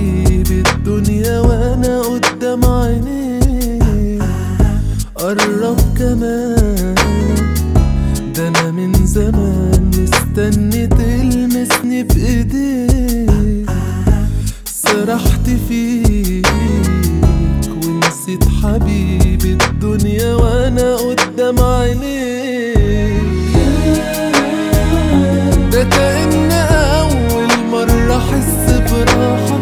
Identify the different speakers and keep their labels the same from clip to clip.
Speaker 1: حبيبي الدنيا وانا قدام عينيك قرب كمان ده انا من زمان مستني تلمسني بايديك سرحت فيك ونسيت حبيبي الدنيا وانا قدام عينيك ده كأن أول مرة أحس براحة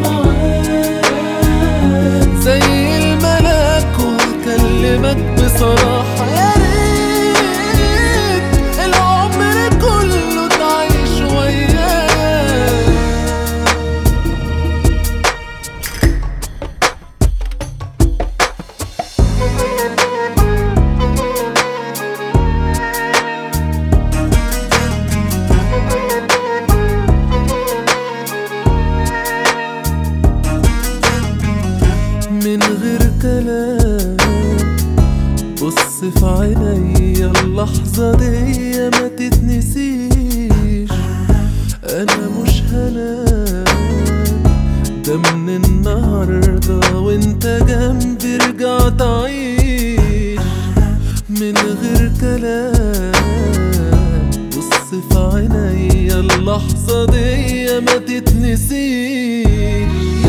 Speaker 1: زي الملاك وأكلمك بصراحة يا ريت العمر كله تعيش ويايا من غير كلام بص في عينيا اللحظة دي ما تتنسيش أنا مش هنام ده من النهاردة وانت جنبي رجعت أعيش من غير كلام بص في عينيا اللحظة دي ما تتنسيش